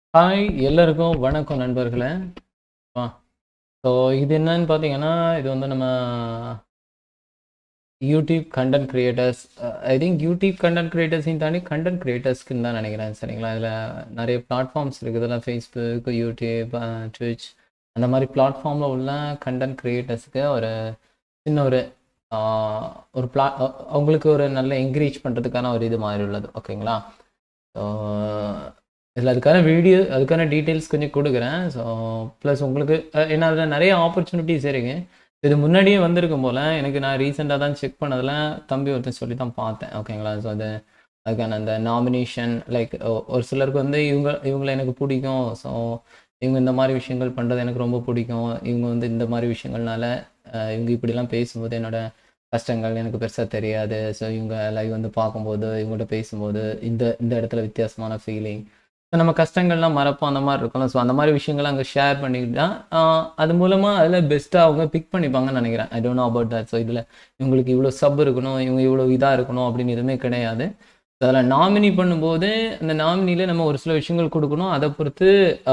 Hi எல்லாருக்கும் வணக்கம் நண்பர்களே ஆ ஸோ இது என்னன்னு பார்த்தீங்கன்னா இது வந்து நம்ம YouTube content creators I think YouTube content கிரியேட்டர்ஸையும் தாண்டி கண்டென்ட் கிரியேட்டர்ஸ்க்குன்னு தான் நினைக்கிறேன் சரிங்களா இதில் நிறைய பிளாட்ஃபார்ம்ஸ் இருக்குதுல்ல ஃபேஸ்புக் யூடியூப் ட்விச் அந்த மாதிரி பிளாட்ஃபார்மில் உள்ள கண்டென்ட் கிரியேட்டர்ஸுக்கு ஒரு சின்ன ஒரு ஆஹ், ஒரு பிளா அவங்களுக்கு ஒரு நல்ல என்கரேஜ் பண்ணுறதுக்கான ஒரு இது மாதிரி உள்ளது ஓகேங்களா ஸோ இதில் அதுக்கான வீடியோ அதுக்கான டீட்டெயில்ஸ் கொஞ்சம் கொடுக்குறேன் ஸோ ப்ளஸ் உங்களுக்கு அஹ், ஏன்னா அதில் நிறைய ஆப்பர்ச்சுனிட்டிஸ் இருக்கு இது முன்னாடியே வந்திருக்கும் போல் எனக்கு நான் ரீசெண்டாக தான் செக் பண்ணதில் தம்பி ஒருத்தன் சொல்லி தான் பார்த்தேன் ஓகேங்களா ஸோ அது அதுக்கான அந்த நாமினேஷன் லைக் ஒரு சிலருக்கு வந்து இவங்க இவங்களை எனக்கு பிடிக்கும் ஸோ இவங்க இந்த மாதிரி விஷயங்கள் பண்ணுறது எனக்கு ரொம்ப பிடிக்கும் இவங்க வந்து இந்த மாதிரி விஷயங்கள்னால அஹ், இவங்க இப்படிலாம் பேசும்போது என்னோட கஷ்டங்கள் எனக்கு பெருசாக தெரியாது ஸோ இவங்க லைவ் வந்து பார்க்கும்போது இவங்கள்ட்ட பேசும்போது இந்த இந்த இடத்துல வித்தியாசமான ஃபீலிங் ஸோ நம்ம கஷ்டங்கள்லாம் மறப்போம் அந்த மாதிரி இருக்கும்ல ஸோ அந்த மாதிரி விஷயங்களை அங்கே ஷேர் பண்ணிக்கிட்டா ஆஹ், அது மூலமாக அதில் பெஸ்ட்டாக அவங்க பிக் பண்ணிப்பாங்கன்னு நினைக்கிறேன் I don't know about that so இதில் இவங்களுக்கு இவ்வளோ சப் இருக்கணும் இவங்க இவ்வளோ இதாக இருக்கணும் அப்படின்னு எதுவுமே கிடையாது அதில் நாமினி பண்ணும்போது அந்த நாமினியில் நம்ம ஒரு சில விஷயங்கள் கொடுக்கணும் அதை பொறுத்து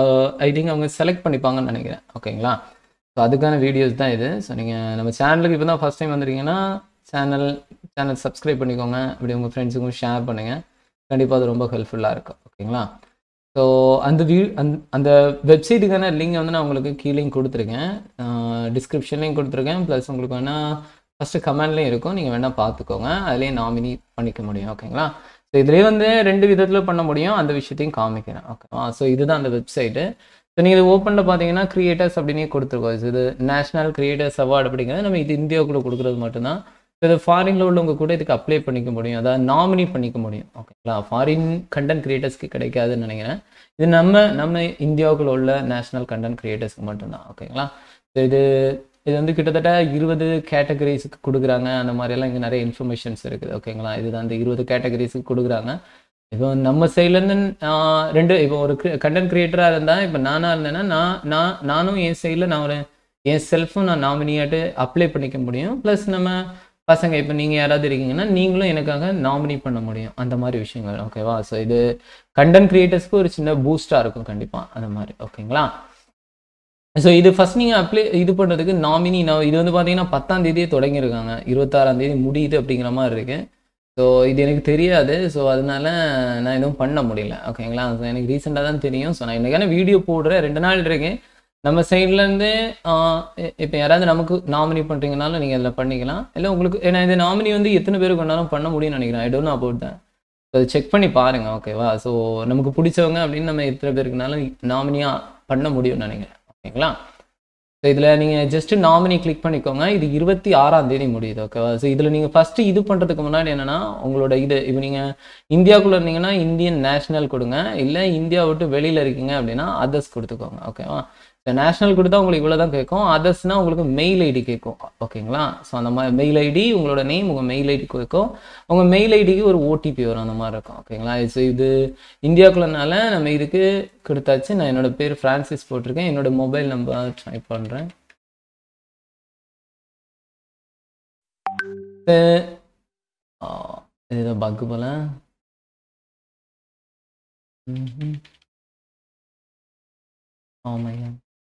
ஐ திங்க் அவங்க செலக்ட் பண்ணிப்பாங்கன்னு நினைக்கிறேன் ஓகேங்களா ஸோ அதுக்கான வீடியோஸ் தான் இது ஸோ நீங்கள் நம்ம சேனலுக்கு இப்போ தான் ஃபஸ்ட் டைம் வந்திருக்கீங்கன்னா சேனல் சேனல் சப்ஸ்கிரைப் பண்ணிக்கோங்க அப்படி உங்கள் ஃப்ரெண்ட்ஸுக்கும் ஷேர் பண்ணுங்கள் கண்டிப்பாக அது ரொம்ப ஹெல்ப்ஃபுல்லாக இருக்கும் ஓகேங்களா ஸோ அந்த வியூ அந் அந்த வெப்சைட்டுக்கான லிங்க் வந்து நான் உங்களுக்கு கீழே கொடுத்துருக்கேன் டிஸ்கிரிப்ஷன்லேயும் கொடுத்துருக்கேன் ப்ளஸ் உங்களுக்கு வேணால் ஃபஸ்ட்டு கமெண்ட்லேயும் இருக்கும் நீங்கள் வேணால் பார்த்துக்கோங்க அதுலேயே நாமினி பண்ணிக்க முடியும் ஓகேங்களா ஸோ இதுலேயே வந்து ரெண்டு விதத்தில் பண்ண முடியும் அந்த விஷயத்தையும் காமிக்கிறேன் ஓகேவா ஸோ இதுதான் அந்த வெப்சைட்டு ஸோ நீங்கள் இது ஓப்பனில் பார்த்தீங்கன்னா கிரியேட்டர்ஸ் அப்படின்னே கொடுத்துருக்கோம் இது நேஷனல் கிரியேட்டர்ஸ் அவார்டு அப்படிங்கிறது நம்ம இது இந்தியாவுக்குள்ளே கொடுக்குறது மட்டும்தான் ஸோ இது ஃபாரினில் உள்ளவங்க கூட இதுக்கு அப்ளை பண்ணிக்க முடியும் அதாவது நாமினி பண்ணிக்க முடியும் ஓகேங்களா ஃபாரின் கண்டென்ட் கிரியேட்டர்ஸ்க்கு கிடைக்காதுன்னு நினைக்கிறேன் இது நம்ம நம்ம இந்தியாவுக்குள்ள உள்ள நேஷனல் கண்டென்ட் கிரியேட்டர்ஸ்க்கு மட்டும்தான் ஓகேங்களா ஸோ இது இது வந்து கிட்டத்தட்ட இருபது கேட்டகரிஸுக்கு கொடுக்குறாங்க அந்த மாதிரியெல்லாம் இங்கே நிறைய இன்ஃபர்மேஷன்ஸ் இருக்குது ஓகேங்களா இதுதான் அந்த இருபது கேட்டகரிஸுக்கு கொடுக்குறாங்க இப்போ நம்ம சைட்லேருந்து ரெண்டு இப்போ ஒரு கண்டென்ட் கிரியேட்டராக இருந்தால் இப்போ நானாக இருந்தேன்னா நான் நான் நானும் என் சைடில் நான் ஒரு என் செல்ஃபும் நான் நாமினியாட்டு அப்ளை பண்ணிக்க முடியும் ப்ளஸ் நம்ம பசங்க இப்போ நீங்கள் யாராவது இருக்கீங்கன்னா நீங்களும் எனக்காக நாமினி பண்ண முடியும் அந்த மாதிரி விஷயங்கள் ஓகேவா ஸோ இது கண்டென்ட் கிரியேட்டர்ஸ்க்கு ஒரு சின்ன பூஸ்டாக இருக்கும் கண்டிப்பாக அந்த மாதிரி ஓகேங்களா ஸோ இது ஃபர்ஸ்ட் நீங்கள் அப்ளை இது பண்ணுறதுக்கு நாமினி நான் இது வந்து பார்த்தீங்கன்னா பத்தாம் தேதியே தொடங்கியிருக்காங்க இருபத்தாறாம் தேதி முடியுது அப்படிங்கிற மாதிரி இருக்கு ஸோ இது எனக்கு தெரியாது ஸோ அதனால நான் எதுவும் பண்ண முடியல ஓகேங்களா ஸோ எனக்கு ரீசெண்டாக தான் தெரியும் ஸோ நான் இன்னைக்கான வீடியோ போடுறேன் ரெண்டு நாள் இருக்கேன் நம்ம சைட்லேருந்து இப்போ யாராவது நமக்கு நாமினி பண்ணுறீங்கனாலும் நீங்கள் அதில் பண்ணிக்கலாம் இல்லை உங்களுக்கு ஏன்னா இந்த நாமினி வந்து எத்தனை பேருக்கு வேணாலும் பண்ண முடியும்னு நினைக்கிறேன் ஐ டோன்ட் நோ அபவுட் தான் ஸோ அதை செக் பண்ணி பாருங்கள் ஓகேவா ஸோ நமக்கு பிடிச்சவங்க அப்படின்னு நம்ம எத்தனை பேருக்குனாலும் நாமினியாக பண்ண முடியும்னு நினைக்கிறேன் ஓகேங்களா ஸோ இதில் நீங்கள் ஜஸ்ட்டு நாமினி கிளிக் பண்ணிக்கோங்க இது இருபத்தி ஆறாம் தேதி முடியுது ஓகேவா ஸோ இதில் நீங்கள் ஃபஸ்ட்டு இது பண்ணுறதுக்கு முன்னாடி என்னென்னா உங்களோட இது இப்போ நீங்கள் இந்தியாவுக்குள்ளே இருந்தீங்கன்னா இந்தியன் நேஷனல் கொடுங்க இல்லை இந்தியா விட்டு வெளியில் இருக்கீங்க அப்படின்னா அதர்ஸ் கொடுத்துக்கோங்க ஓகேவா ஸோ நேஷனல் கொடுத்தா உங்களுக்கு இவ்வளோ தான் கேட்கும் அதர்ஸ்னால் உங்களுக்கு மெயில் ஐடி கேட்கும் ஓகேங்களா ஸோ அந்த மாதிரி மெயில் ஐடி உங்களோட நேம் உங்கள் மெயில் ஐடி கேட்கும் உங்கள் மெயில் ஐடிக்கு ஒரு ஓடிபி வரும் அந்த மாதிரி இருக்கும் ஓகேங்களா ஸோ இது இந்தியாவுக்குள்ளனால நம்ம இதுக்கு கொடுத்தாச்சு நான் என்னோட பேர் ஃப்ரான்சிஸ் போட்டிருக்கேன் என்னோட மொபைல் நம்பர் ட்ரை பண்ணுறேன் இது பக்கு போல ம்ஹும். ஆமாய்யா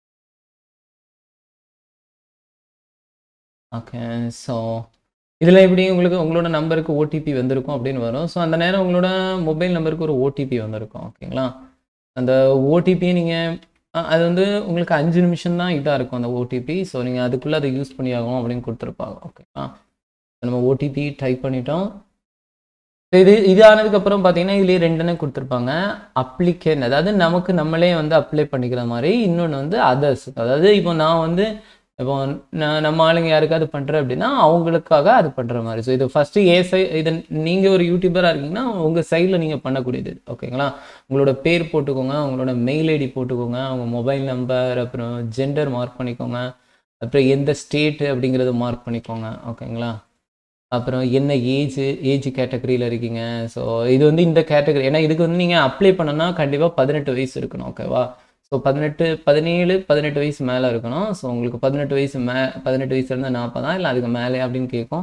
ஓகே ஸோ இதில் எப்படி உங்களுக்கு உங்களோட நம்பருக்கு ஓடிபி வந்திருக்கும் அப்படின்னு வரும் ஸோ அந்த நேரம் உங்களோட மொபைல் நம்பருக்கு ஒரு ஓடிபி வந்திருக்கும் ஓகேங்களா அந்த ஓடிபியை நீங்கள் அது வந்து உங்களுக்கு அஞ்சு நிமிஷம் தான் இதாக இருக்கும் அந்த ஓடிபி ஸோ நீங்கள் அதுக்குள்ளே அதை யூஸ் பண்ணி ஆகும் அப்படின்னு கொடுத்துருப்பாங்க ஓகேங்களா நம்ம ஓடிபி டைப் பண்ணிட்டோம் So இது இது ஆனதுக்கப்புறம் பார்த்தீங்கன்னா இதுலேயே ரெண்டுன்னு கொடுத்துருப்பாங்க அப்ளிகேன் அதாவது நமக்கு நம்மளே வந்து அப்ளை பண்ணிக்கிற மாதிரி இன்னொன்று வந்து அதர்ஸ் அதாவது இப்போ நான் வந்து இப்போ நான் நம்ம ஆளுங்க யாருக்காவது பண்ணுறேன் அப்படின்னா அவங்களுக்காக அது பண்ணுற மாதிரி ஸோ இது ஃபஸ்ட்டு ஏ சை இது நீங்கள் ஒரு யூடியூபராக இருக்கீங்கன்னா உங்கள் சைடில் நீங்கள் பண்ணக்கூடியது ஓகேங்களா உங்களோட பேர் போட்டுக்கோங்க உங்களோட மெயில் ஐடி போட்டுக்கோங்க உங்க மொபைல் நம்பர் அப்புறம் ஜெண்டர் மார்க் பண்ணிக்கோங்க அப்புறம் எந்த ஸ்டேட்டு அப்படிங்கிறத மார்க் பண்ணிக்கோங்க ஓகேங்களா அப்புறம் என்ன ஏஜ் ஏஜ் கேட்டகரியில் இருக்கீங்க ஸோ இது வந்து இந்த கேட்டகரி ஏன்னா இதுக்கு வந்து நீங்கள் அப்ளை பண்ணனா கண்டிப்பாக பதினெட்டு வயசு இருக்கணும் ஓகேவா ஸோ பதினெட்டு பதினேழு பதினெட்டு வயசு மேலே இருக்கணும் ஸோ உங்களுக்கு பதினெட்டு வயசு மே பதினெட்டு வயசுலேருந்து நாற்பதா இல்லை அதுக்கு மேலே அப்படின்னு கேட்கும்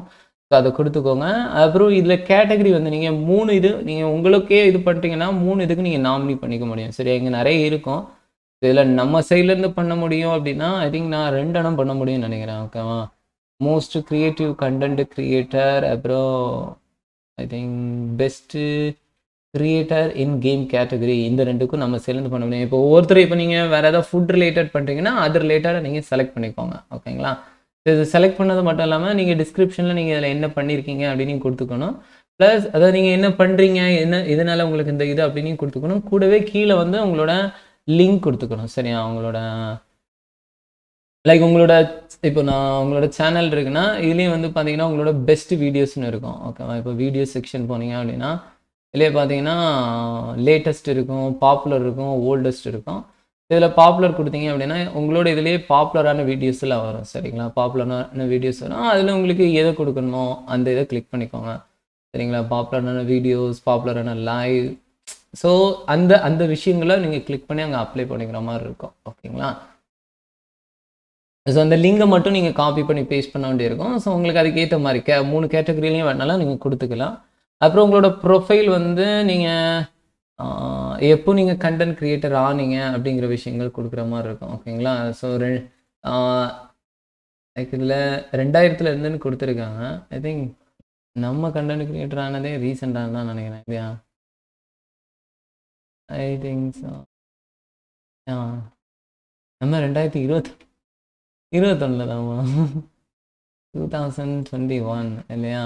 ஸோ அதை கொடுத்துக்கோங்க அப்புறம் இதில் கேட்டகரி வந்து நீங்கள் மூணு இது நீங்கள் உங்களுக்கே இது பண்ணிட்டீங்கன்னா மூணு இதுக்கு நீங்கள் நாமினி பண்ணிக்க முடியும் சரி இங்கே நிறைய இருக்கும் இதில் நம்ம சைட்லேருந்து பண்ண முடியும் அப்படின்னா ஐ திங்க் நான் ரெண்டு இடம் பண்ண முடியும்னு நினைக்கிறேன் ஓகேவா மோஸ்ட் க்ரியேட்டிவ் கண்டென்ட் க்ரியேட்டர் அப்புறம் I think best creator in game category இந்த ரெண்டுக்கும் நம்ம சேர்ந்து பண்ண முடியும் இப்போ ஒவ்வொருத்தர் இப்போ நீங்கள் வேறு ஏதாவது ஃபுட் ரிலேட்டட் பண்ணுறீங்கன்னா அது ரிலேட்டடாக நீங்கள் செலக்ட் பண்ணிக்கோங்க ஓகேங்களா இது செலக்ட் பண்ணது மட்டும் இல்லாமல் நீங்கள் டிஸ்கிரிப்ஷனில் நீங்கள் இதில் என்ன பண்ணியிருக்கீங்க அப்படின்னு கொடுத்துக்கணும் ப்ளஸ் அதாவது நீங்கள் என்ன பண்ணுறீங்க என்ன இதனால் உங்களுக்கு இந்த இது அப்படின்னு கொடுத்துக்கணும் கூடவே கீழே வந்து உங்களோட லிங்க் கொடுத்துக்கணும் சரியா உங்களோட லைக் உங்களோட இப்போ நான் உங்களோட சேனல் இருக்குன்னா இதுலேயும் வந்து பார்த்தீங்கன்னா உங்களோட பெஸ்ட் வீடியோஸ்னு இருக்கும் ஓகேவா இப்போ வீடியோ செக்ஷன் போனீங்க அப்படின்னா இதுலேயே பார்த்தீங்கன்னா லேட்டஸ்ட் இருக்கும் பாப்புலர் இருக்கும் ஓல்டஸ்ட் இருக்கும் இதில் பாப்புலர் கொடுத்தீங்க அப்படின்னா உங்களோட இதுலேயே பாப்புலரான வீடியோஸ்லாம் வரும் சரிங்களா பாப்புலரான வீடியோஸ் வரும் அதில் உங்களுக்கு எதை கொடுக்கணுமோ அந்த இதை கிளிக் பண்ணிக்கோங்க சரிங்களா பாப்புலரான வீடியோஸ் பாப்புலரான லைவ் ஸோ அந்த அந்த விஷயங்களை நீங்கள் கிளிக் பண்ணி அங்கே அப்ளை பண்ணிக்கிற மாதிரி இருக்கும் ஓகேங்களா ஸோ அந்த லிங்கை மட்டும் நீங்கள் காப்பி பண்ணி பேஸ்ட் பண்ண வேண்டியிருக்கும் ஸோ உங்களுக்கு அதுக்கேற்ற மாதிரி கே மூணு கேட்டகரிலையும் வேணாலும் நீங்கள் கொடுத்துக்கலாம் அப்புறம் உங்களோட ப்ரொஃபைல் வந்து நீங்கள் எப்போ நீங்கள் கண்டென்ட் க்ரியேட்டர் ஆனீங்க அப்படிங்கிற விஷயங்கள் கொடுக்குற மாதிரி இருக்கும் ஓகேங்களா ஸோ ரெ லைக் இதில் ரெண்டாயிரத்துல இருந்துன்னு கொடுத்துருக்காங்க ஐ திங்க் நம்ம கண்டென்ட் க்ரியேட்டர் ஆனதே ரீசெண்டாக தான் நினைக்கிறேன் இல்லையா ஐ திங்க் ஸோ ஆ நம்ம ரெண்டாயிரத்தி இருபத்தி இருபத்தொன்னில் தான்மா டூ தௌசண்ட் டுவெண்ட்டி ஒன் இல்லையா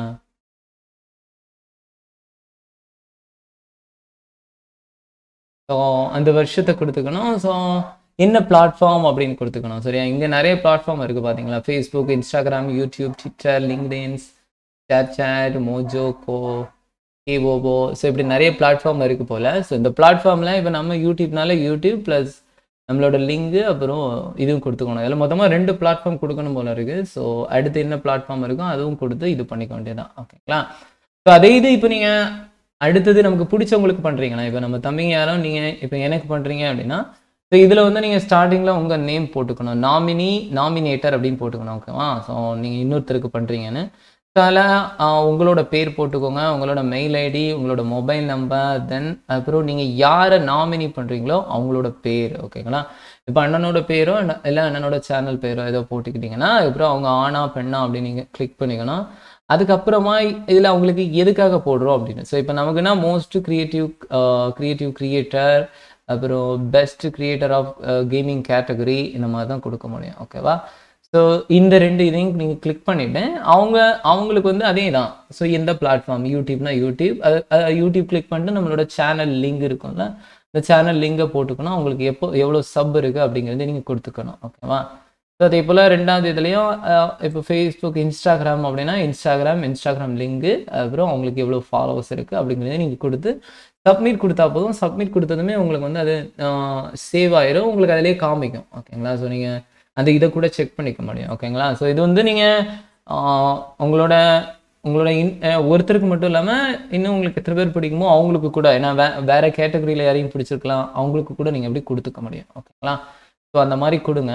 ஸோ அந்த வருஷத்தை கொடுத்துக்கணும் ஸோ என்ன பிளாட்ஃபார்ம் அப்படின்னு கொடுத்துக்கணும் சரியா இங்கே நிறைய பிளாட்ஃபார்ம் இருக்குது பார்த்தீங்களா ஃபேஸ்புக் இன்ஸ்டாகிராம் யூடியூப் ட்விட்டர் லிங்க்டின்ஸ் சேட் சேட் மோஜோ கோ கேவோபோ ஸோ இப்படி நிறைய பிளாட்ஃபார்ம் இருக்குது போல் ஸோ இந்த பிளாட்ஃபார்மில் இப்போ நம்ம யூடியூப்னால யூடியூப் ப்ளஸ் நம்மளோட லிங்கு அப்புறம் இதுவும் கொடுத்துக்கணும் இதில் மொத்தமாக ரெண்டு பிளாட்ஃபார்ம் கொடுக்கணும் போல இருக்குது ஸோ அடுத்து என்ன பிளாட்ஃபார்ம் இருக்கோ அதுவும் கொடுத்து இது பண்ணிக்க வேண்டியதான் ஓகேங்களா ஸோ அதே இது இப்போ நீங்கள் அடுத்தது நமக்கு பிடிச்சவங்களுக்கு பண்ணுறீங்களா இப்போ நம்ம தம்பிங்க யாரும் நீங்கள் இப்போ எனக்கு பண்ணுறீங்க அப்படின்னா ஸோ இதில் வந்து நீங்கள் ஸ்டார்டிங்கில் உங்கள் நேம் போட்டுக்கணும் நாமினி நாமினேட்டர் அப்படின்னு போட்டுக்கணும் ஓகேவா ஸோ நீங்கள் இன்னொருத்தருக்கு பண்ணுறீங்கன்னு ஸோ அதில் உங்களோட பேர் போட்டுக்கோங்க உங்களோட மெயில் ஐடி உங்களோட மொபைல் நம்பர் தென் அப்புறம் நீங்கள் யாரை நாமினி பண்ணுறீங்களோ அவங்களோட பேர் ஓகேங்களா இப்போ அண்ணனோட பேரோ இல்லை அண்ணனோட சேனல் பேரோ ஏதோ போட்டுக்கிட்டிங்கன்னா அதுக்கப்புறம் அவங்க ஆனா பெண்ணா அப்படின்னு நீங்கள் கிளிக் பண்ணிக்கணும் அதுக்கப்புறமா இதில் அவங்களுக்கு எதுக்காக போடுறோம் அப்படின்னு ஸோ இப்போ நமக்குன்னா மோஸ்ட் க்ரியேட்டிவ் க்ரியேட்டிவ் க்ரியேட்டர் அப்புறம் best creator of gaming category இந்த மாதிரி தான் கொடுக்க முடியும் ஓகேவா ஸோ இந்த ரெண்டு இதையும் நீங்கள் கிளிக் பண்ணிவிட்டு அவங்க அவங்களுக்கு வந்து அதே தான் ஸோ எந்த பிளாட்ஃபார்ம் யூடியூப்னா யூடியூப் அது யூடியூப் கிளிக் பண்ணிட்டு நம்மளோட சேனல் லிங்க் இருக்கும்ல இந்த சேனல் லிங்கை போட்டுக்கணும் அவங்களுக்கு எப்போ எவ்வளோ சப் இருக்குது அப்படிங்கிறத நீங்கள் கொடுத்துக்கணும் ஓகேவா ஸோ அதே போல் ரெண்டாவது இதுலேயும் இப்போ ஃபேஸ்புக் இன்ஸ்டாகிராம் அப்படின்னா இன்ஸ்டாகிராம் இன்ஸ்டாகிராம் லிங்கு அப்புறம் அவங்களுக்கு எவ்வளோ ஃபாலோவர்ஸ் இருக்குது அப்படிங்கிறத நீங்கள் கொடுத்து சப்மிட் கொடுத்தா போதும் சப்மிட் கொடுத்ததுமே உங்களுக்கு வந்து அது சேவ் ஆயிரும் உங்களுக்கு அதிலே காமிக்கும் ஓகேங்களா ஸோ நீங்கள் அந்த இதை கூட செக் பண்ணிக்க முடியும் ஓகேங்களா ஸோ இது வந்து நீங்கள் உங்களோட உங்களோட இன் ஒருத்தருக்கு மட்டும் இல்லாமல் இன்னும் உங்களுக்கு எத்தனை பேர் பிடிக்குமோ அவங்களுக்கு கூட ஏன்னா வே வேறு கேட்டகரியில் யாரையும் பிடிச்சிருக்கலாம் அவங்களுக்கு கூட நீங்கள் எப்படி கொடுத்துக்க முடியும் ஓகேங்களா ஸோ அந்த மாதிரி கொடுங்க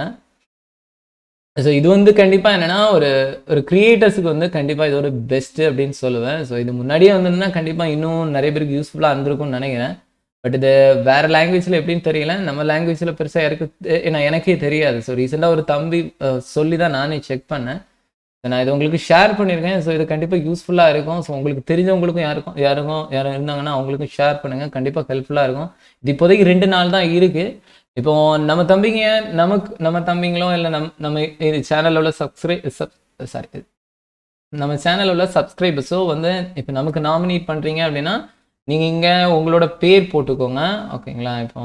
ஸோ இது வந்து கண்டிப்பாக என்னென்னா ஒரு ஒரு க்ரியேட்டர்ஸுக்கு வந்து கண்டிப்பாக இது ஒரு பெஸ்ட்டு அப்படின்னு சொல்லுவேன் ஸோ இது முன்னாடியே வந்திருந்தா கண்டிப்பாக இன்னும் நிறைய பேருக்கு யூஸ்ஃபுல்லாக இருந்திருக்கும்னு நினைக்கிறேன் பட் இது வேறு லாங்குவேஜில் எப்படின்னு தெரியல நம்ம லாங்குவேஜில் பெருசாக யாருக்கு ஏன்னா எனக்கே தெரியாது ஸோ ரீசெண்டாக ஒரு தம்பி சொல்லி தான் நானே செக் பண்ணேன் நான் இது உங்களுக்கு ஷேர் பண்ணியிருக்கேன் ஸோ இது கண்டிப்பாக யூஸ்ஃபுல்லாக இருக்கும் ஸோ உங்களுக்கு தெரிஞ்சவங்களுக்கும் யாருக்கும் யாருக்கும் யாரும் இருந்தாங்கன்னா அவங்களுக்கும் ஷேர் பண்ணுங்கள் கண்டிப்பாக ஹெல்ப்ஃபுல்லாக இருக்கும் இது இப்போதைக்கு ரெண்டு நாள் தான் இருக்குது இப்போ நம்ம தம்பிங்க நமக்கு நம்ம தம்பிங்களோ இல்லை நம் நம்ம இது சேனலில் உள்ள சப்ஸ்கிரைப் சப் சாரி நம்ம சேனலில் உள்ள சப்ஸ்கிரைபர்ஸோ வந்து இப்போ நமக்கு நாமினேட் பண்ணுறீங்க அப்படின்னா நீங்கள் இங்கே உங்களோட பேர் போட்டுக்கோங்க ஓகேங்களா இப்போ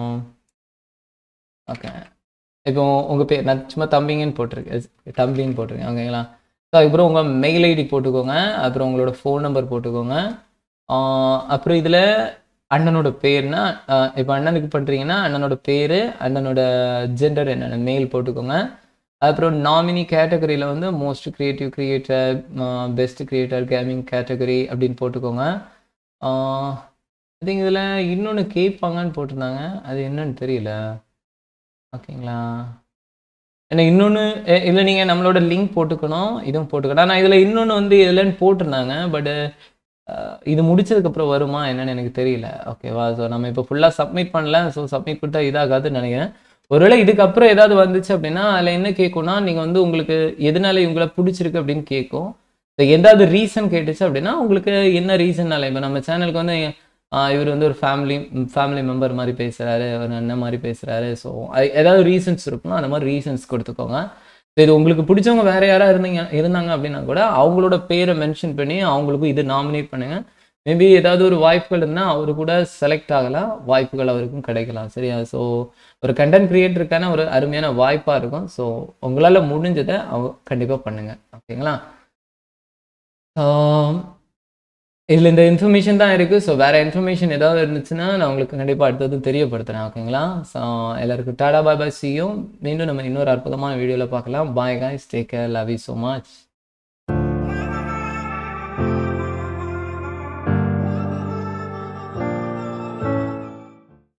ஓகே இப்போ உங்கள் பேர் நான் சும்மா தம்பிங்கன்னு போட்டிருக்கேன் தம்பின்னு போட்டிருக்கேன் ஓகேங்களா ஸோ அதுக்கப்புறம் உங்கள் மெயில் ஐடி போட்டுக்கோங்க அப்புறம் உங்களோட ஃபோன் நம்பர் போட்டுக்கோங்க அப்புறம் இதில் அண்ணனோட பேர்னா இப்போ அண்ணனுக்கு பண்ணுறீங்கன்னா அண்ணனோட பேர் அண்ணனோட ஜெண்டர் என்னென்ன மெயில் போட்டுக்கோங்க அப்புறம் நாமினி கேட்டகரியில் வந்து most creative creator best creator gaming category அப்படின்னு போட்டுக்கோங்க திங்க் இதில் இன்னொன்று கேட்பாங்கன்னு போட்டிருந்தாங்க அது என்னன்னு தெரியல ஓகேங்களா ஏன்னா இன்னொன்று இதில் நீங்கள் நம்மளோட லிங்க் போட்டுக்கணும் இதுவும் போட்டுக்கணும் ஆனால் இதில் இன்னொன்று வந்து இதுலன்னு போட்டிருந்தாங்க பட் இது முடிச்சதுக்கப்புறம் வருமா என்னன்னு எனக்கு தெரியல ஓகேவா ஸோ நம்ம இப்போ ஃபுல்லாக சப்மிட் பண்ணல ஸோ சப்மிட் கொடுத்தா இதாகாதுன்னு நினைக்கிறேன் ஒருவேளை இதுக்கப்புறம் ஏதாவது வந்துச்சு அப்படின்னா அதில் என்ன கேட்கும்னா நீங்கள் வந்து உங்களுக்கு எதனால இவங்களை பிடிச்சிருக்கு அப்படின்னு கேட்கும் ஸோ ஏதாவது ரீசன் கேட்டுச்சு அப்படின்னா உங்களுக்கு என்ன ரீசன்னால இப்போ நம்ம சேனலுக்கு வந்து ஆஹ் இவர் வந்து ஒரு ஃபேமிலி ஃபேமிலி மெம்பர் மாதிரி பேசுகிறாரு ஒரு அண்ணன் மாதிரி பேசுகிறாரு ஸோ ஏதாவது ரீசன்ஸ் இருக்குன்னா அந்த மாதிரி ரீசன்ஸ் கொடுத்துக்கோங்க ஸோ இது உங்களுக்கு பிடிச்சவங்க வேற யாராவது இருந்தீங்க இருந்தாங்க அப்படின்னா கூட அவங்களோட பேரை மென்ஷன் பண்ணி அவங்களுக்கும் இது நாமினேட் பண்ணுங்க மேபி ஏதாவது ஒரு வாய்ப்புகள் இருந்தால் அவரு கூட செலக்ட் ஆகலாம் வாய்ப்புகள் அவருக்கும் கிடைக்கலாம் சரியா ஸோ ஒரு கண்டென்ட் கிரியேட்டருக்கான ஒரு அருமையான வாய்ப்பாக இருக்கும் ஸோ உங்களால் முடிஞ்சதை அவங்க கண்டிப்பாக பண்ணுங்க ஓகேங்களா இதில் இந்த இன்ஃபர்மேஷன் தான் இருக்குது ஸோ வேறு இன்ஃபர்மேஷன் ஏதாவது இருந்துச்சுன்னா நான் உங்களுக்கு கண்டிப்பாக அடுத்தது தெரியப்படுத்துகிறேன் ஓகேங்களா ஸோ எல்லாருக்கும் டாடா பாய் பாய் சியும் மீண்டும் நம்ம இன்னொரு அற்புதமான வீடியோவில் பார்க்கலாம் bye guys take care love you so much